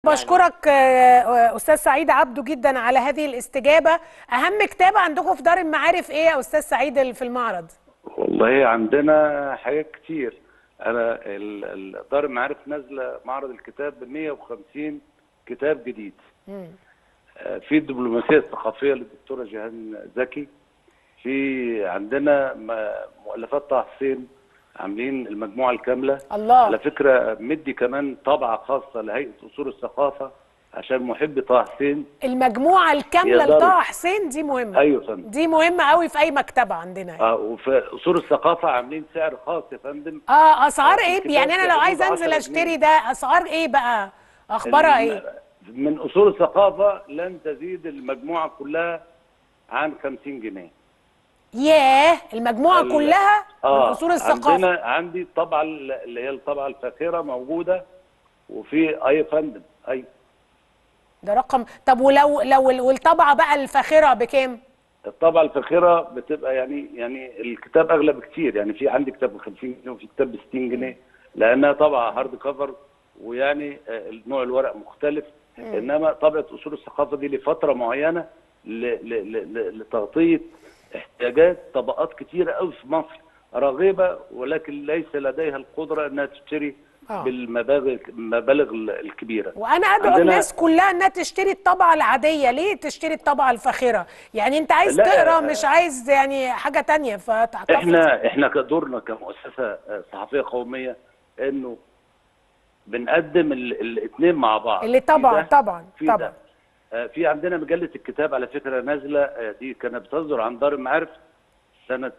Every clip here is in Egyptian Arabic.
بشكرك آه، استاذ سعيد عبده جدا على هذه الاستجابه اهم كتاب عندكم في دار المعارف ايه يا استاذ سعيد اللي في المعرض والله عندنا حاجات كتير انا ال- ال- دار المعارف نازله معرض الكتاب ب 150 كتاب جديد آه، في الدبلوماسيه الثقافيه للدكتوره جيهان زكي في عندنا م- مؤلفات طه حسين عاملين المجموعه الكامله الله. على فكره مدي كمان طبعه خاصه لهيئه اصول الثقافه عشان محبي طه حسين المجموعه الكامله يقدروا. لطه حسين دي مهمه ايوه يا فندم دي مهمه قوي في اي مكتبه عندنا يعني. اه وفي اصول الثقافه عاملين سعر خاص يا فندم اه اسعار آه، ايه الكتاب يعني انا لو تقريبا عايزه 10 انزل جنيه. اشتري ده اسعار ايه بقى اخبارها ايه من اصول الثقافه لن تزيد المجموعه كلها عن 50 جنيه ياه المجموعه ال- كلها من اه اصول الثقافه عندنا عندي الطبعه اللي هي الطبعه الفاخره موجوده وفي اي فندم اي ده رقم طب ولو لو ال- والطبعه بقى الفاخره بكام الطبعه الفاخره بتبقى يعني يعني الكتاب اغلى بكتير يعني في عندي كتاب ب 50 جنيه وفي كتاب ب 60 جنيه لانها طبعه هارد كفر ويعني آه، نوع الورق مختلف انما طبعه اصول الثقافه دي لفتره معينه ل- ل- ل- ل- لتغطيه احتياجات طبقات كتيره قوي في مصر راغبه ولكن ليس لديها القدره انها تشتري آه. بالمبالغ المبالغ الكبيره وانا ادعو عندنا- الناس كلها انها تشتري الطبعه العاديه ليه تشتري الطبعه الفاخره يعني انت عايز لا، تقرا آه، مش عايز يعني حاجه تانية فتحتفظ احنا احنا كدورنا كمؤسسه آه، صحفيه قوميه انه بنقدم الاثنين مع بعض اللي في طبعا ده- طبعا في طبعا ده. آه، في عندنا مجله الكتاب على فكره نازله آه، دي كانت بتصدر عن دار المعارف سنه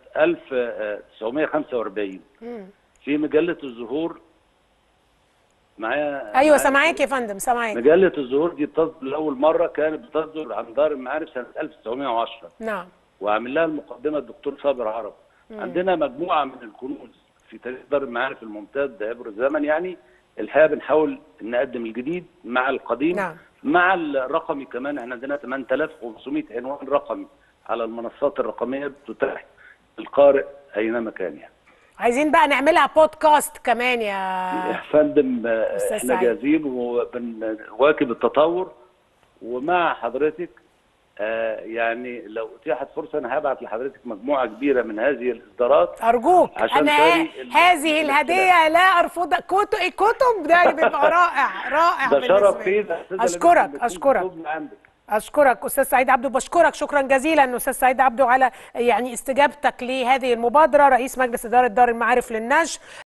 1945 مم. في مجله الزهور معايا ايوه معايا- سامعاك يا فندم سامعاك مجله الزهور دي بتصدر لاول مره كانت بتصدر عن دار المعارف سنه 1910 نعم وعامل لها المقدمه الدكتور صابر عرب عندنا مجموعه من الكنوز في تاريخ دار المعارف الممتد عبر الزمن يعني الحقيقه بنحاول نقدم الجديد مع القديم نعم. مع الرقمي كمان احنا عندنا 8500 عنوان رقمي على المنصات الرقميه بتتاح القارئ اينما كان يعني عايزين بقى نعملها بودكاست كمان يا يا فندم آه، أستاذ احنا سعيد. جاهزين وبنواكب التطور ومع حضرتك آه، يعني لو اتيحت فرصه انا هبعت لحضرتك مجموعه كبيره من هذه الاصدارات ارجوك عشان انا تاني ال- هذه الهديه لا ارفضها كتب الكتب ده بيبقى رائع رائع ده شرف بالنسبة لي. فيه ده أستاذة اشكرك لميس إن تكون اشكرك كتب عندك اشكرك استاذ سعيد عبده بشكرك شكرا جزيلا استاذ سعيد عبده على يعني استجابتك لهذه المبادره رئيس مجلس اداره دار المعارف للنشر